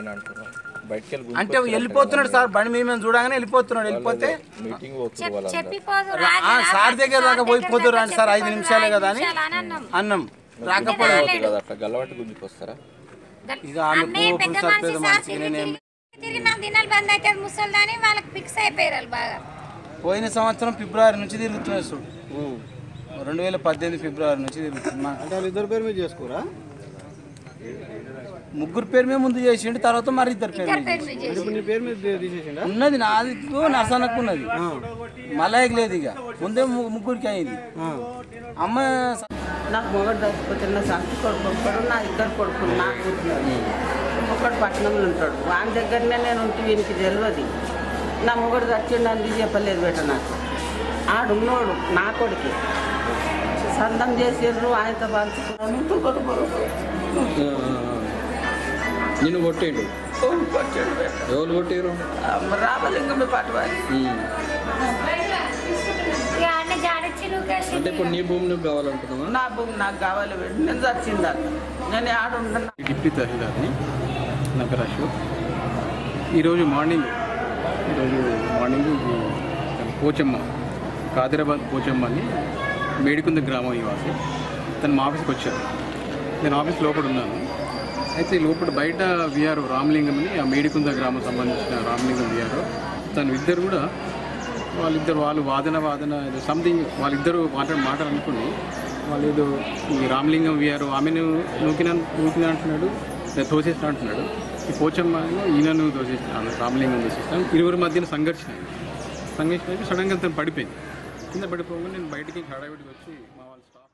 అని అంటున్నారు బయటికి వెళ్ళి అంటే వెళ్ళిపోతున్నాడు సార్ బండి మేము చూడగానే వెళ్ళిపోతున్నాడు వెళ్ళిపోతే మీటింగ్ పోతుంది వాళ్ళందరూ చెప్పిపోదు ఆ, సార్ దగ్గర దాకా పోయి పోతురు రండి సార్ ఐదు నిమిషాలే కదా అని అన్నం రాకపోవడం పోతుంది కదా అట్లా గల్లబట్టి గుంజుకు వస్తారా ఇక ఆమె కోపం సార్ పెద్ద మనిషికి నేనేం తిరిగి నాకు దినాలు బంద్ అయితే ముసలిదాని వాళ్ళకి ఫిక్స్ అయిపోయారు వాళ్ళు బాగా పోయిన సంవత్సరం ఫిబ్రవరి నుంచి తిరుగుతున్నాయి చూడు రెండు వేల పద్దెనిమిది ఫిబ్రవరి నుంచి తిరుగుతున్నా అంటే వాళ్ళు ఇద్దరు పేరు మీద చేసుకోరా ముగ్గురు పేరు మీద ముందు చేసిండు తర్వాత మరి ఇద్దరు పేరు మీద చేసిండు. ఇప్పుడు నీ పేరు మీద తీ- తీసేసిండా ఉన్నది నాది నర్సనకు ఉన్నది మలయకి లేదు ఇక ముందే ము- ముగ్గురికి అయింది అమ్మ నాకు మొగడు చచ్చిపోతే నా సంతి కొడుకు ఒకడు నా ఇద్దరు కొడుకులు నా కూతురు ఒకడు పట్టణంలో ఉంటాడు వాని దగ్గరనే నేను ఉంటే వీనికి తెలియదు నా మొగడు చచ్చిండు అని చెప్పలేదు బెట నాకు ఆడున్నోడు నా కొడుకు సందం చేసిండ్రు ఆయనతో పంచుకున్నాను ఇంకొకడు కొడుకు నిన్ను కొట్టేడు ఎవరు కొట్టారు రామలింగమే పట్టువాలి ఇక ఆడనే జాడచ్చి లూకేసి అంటే ఇప్పుడు నీ భూమి నువ్వు కావాలంటున్నావా నా భూమి నాకు కావాలి బిడ్డ. నేను చచ్చిందాక నేను ఆడుంటున్నా డిప్యూటీ తహసీల్దార్ని నా పేరు అశోక్ ఈరోజు మార్నింగ్ ఈరోజు మార్నింగ్ ఈ పోచమ్మ కాదిరాబాద్ పోచమ్మ అని మేడికుంద గ్రామం నివాసి తను మా ఆఫీస్కి వచ్చారు నేను ఆఫీస్ లోపల ఉన్నాను అయితే లోపల బయట విఆర్ఓ రామలింగం అని ఆ మేడికుంద గ్రామం సంబంధించిన రామలింగం విఆర్ఓ తను ఇద్దరు కూడా వాళ్ళిద్దరు వాళ్ళు వాదన వాదన ఏదో సంథింగ్ వాళ్ళిద్దరు మాట్లాడి మాటలు అనుకుని వాళ్ళు ఏదో ఈ రామలింగం విఆర్ఓ ఆమెను నూకిన నూకిన అంటున్నాడు లేదా తోసేసిన అంటున్నాడు ఈ పోచమ్మ ఏమో ఈయనను తోసేసిన రామలింగం తోసేసిన ఇరువురి మధ్యన సంఘర్షణ అయింది సంఘర్షణ అయితే సడన్గా తను పడిపోయింది కింద పడిపోగానే నేను బయటికి హడావిడికి వచ్చి మా వాళ్ళ స్టాఫ్